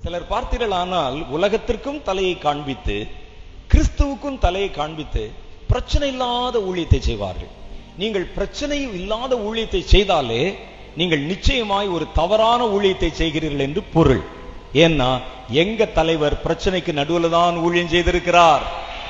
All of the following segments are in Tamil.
சிலர் பார்த்தீர்களானால் உலகத்திற்கும் தலையை காண்பித்து கிறிஸ்துவுக்கும் தலையை காண்பித்து பிரச்சனை இல்லாத ஊழியத்தை செய்வார்கள் நீங்கள் பிரச்சனை இல்லாத ஊழியத்தை செய்தாலே நீங்கள் நிச்சயமாய் ஒரு தவறான ஊழியத்தை செய்கிறீர்கள் என்று பொருள் ஏன்னா எங்க தலைவர் பிரச்சனைக்கு நடுவுல தான் ஊழியம் செய்திருக்கிறார்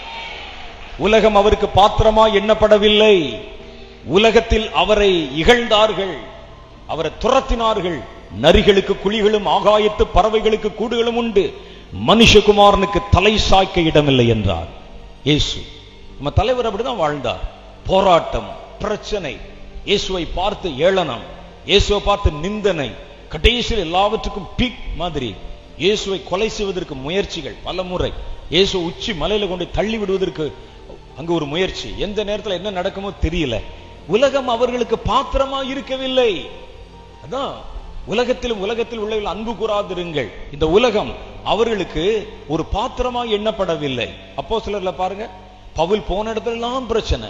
உலகம் அவருக்கு பாத்திரமா எண்ணப்படவில்லை உலகத்தில் அவரை இகழ்ந்தார்கள் அவரை துரத்தினார்கள் நரிகளுக்கு குழிகளும் ஆகாயத்து பறவைகளுக்கு கூடுகளும் உண்டு மனுஷகுமாரனுக்கு தலை சாய்க்க இடமில்லை என்றார் இயேசு நம்ம தலைவர் அப்படிதான் வாழ்ந்தார் போராட்டம் பிரச்சனை இயேசுவை பார்த்து ஏளனம் இயேசுவை பார்த்து நிந்தனை கடைசியில் எல்லாவற்றுக்கும் பீக் மாதிரி இயேசுவை கொலை செய்வதற்கு முயற்சிகள் பல முறை இயேசு உச்சி மலையில கொண்டு தள்ளி விடுவதற்கு அங்க ஒரு முயற்சி எந்த நேரத்துல என்ன நடக்குமோ தெரியல உலகம் அவர்களுக்கு பாத்திரமா இருக்கவில்லை அதான் உலகத்திலும் உலகத்தில் உள்ளவர்கள் அன்பு கூறாதிருங்கள் இந்த உலகம் அவர்களுக்கு ஒரு பாத்திரமா எண்ணப்படவில்லை அப்போ சிலர்ல பாருங்க பவுல் போன இடத்துலலாம் பிரச்சனை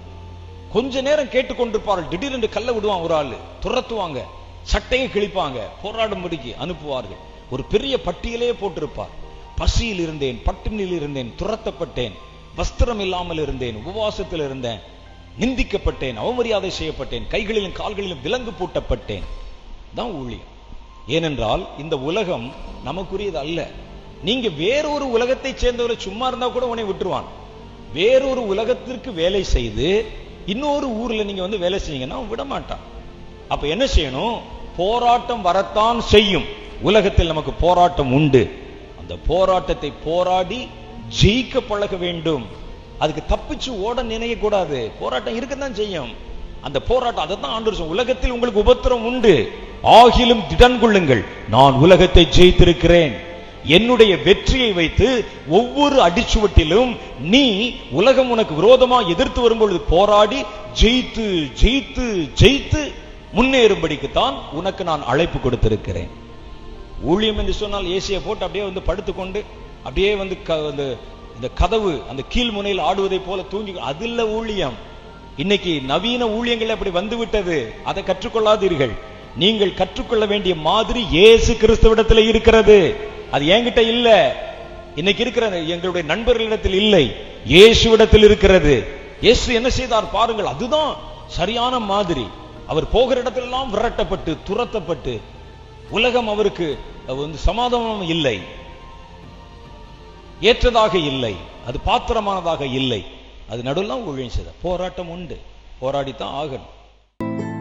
கொஞ்ச நேரம் கேட்டுக்கொண்டிருப்பார்கள் திடீரென்று கல்ல விடுவான் ஒரு ஆளு துரத்துவாங்க சட்டையை கிழிப்பாங்க போராடும்படிக்கு அனுப்புவார்கள் ஒரு பெரிய பட்டியலே போட்டிருப்பார் பசியில் இருந்தேன் பட்டினியில் இருந்தேன் துரத்தப்பட்டேன் வஸ்திரம் இல்லாமல் இருந்தேன் உபவாசத்தில் இருந்தேன் நிந்திக்கப்பட்டேன் அவமரியாதை செய்யப்பட்டேன் கைகளிலும் கால்களிலும் விலங்கு பூட்டப்பட்டேன் தான் ஊழியம் ஏனென்றால் இந்த உலகம் நமக்குரியது அல்ல நீங்க வேறொரு உலகத்தை சேர்ந்தவரை சும்மா இருந்தா கூட உன்னை விட்டுருவான் வேறொரு உலகத்திற்கு வேலை செய்து இன்னொரு ஊர்ல நீங்க வந்து வேலை செய்யுங்கன்னா அவன் விட மாட்டான் அப்ப என்ன செய்யணும் போராட்டம் வரத்தான் செய்யும் உலகத்தில் நமக்கு போராட்டம் உண்டு அந்த போராட்டத்தை போராடி ஜெயிக்க பழக வேண்டும் அதுக்கு தப்பிச்சு ஓட நினைக்க கூடாது போராட்டம் இருக்கத்தான் செய்யும் அந்த போராட்டம் அதை தான் ஆண்டு உலகத்தில் உங்களுக்கு உபத்திரம் உண்டு ஆகிலும் திடன் கொள்ளுங்கள் நான் உலகத்தை ஜெயித்திருக்கிறேன் என்னுடைய வெற்றியை வைத்து ஒவ்வொரு அடிச்சுவட்டிலும் நீ உலகம் உனக்கு விரோதமா எதிர்த்து வரும்பொழுது போராடி ஜெயித்து ஜெயித்து ஜெயித்து முன்னேறும்படிக்குத்தான் உனக்கு நான் அழைப்பு கொடுத்திருக்கிறேன் ஊழியம் என்று சொன்னால் ஏசியை போட்டு அப்படியே வந்து படுத்துக்கொண்டு அப்படியே வந்து க- வந்து இந்த கதவு அந்த கீழ் முனையில் ஆடுவதை போல தூங்கி அது இல்ல ஊழியம் இன்னைக்கு நவீன ஊழியங்கள் அப்படி வந்து விட்டது அதை கற்றுக்கொள்ளாதீர்கள் நீங்கள் கற்றுக்கொள்ள வேண்டிய மாதிரி இயேசு கிறிஸ்துவிடத்தில் இருக்கிறது அது என்கிட்ட இல்ல இன்னைக்கு இருக்கிற எங்களுடைய நண்பர்களிடத்தில் இல்லை இயேசுவிடத்தில் இருக்கிறது இயேசு என்ன செய்தார் பாருங்கள் அதுதான் சரியான மாதிரி அவர் போகிற இடத்திலெல்லாம் விரட்டப்பட்டு துரத்தப்பட்டு உலகம் அவருக்கு வந்து சமாதானம் இல்லை ஏற்றதாக இல்லை அது பாத்திரமானதாக இல்லை அது நடுவில் ஊழியம் செய்த போராட்டம் உண்டு போராடித்தான் ஆகணும்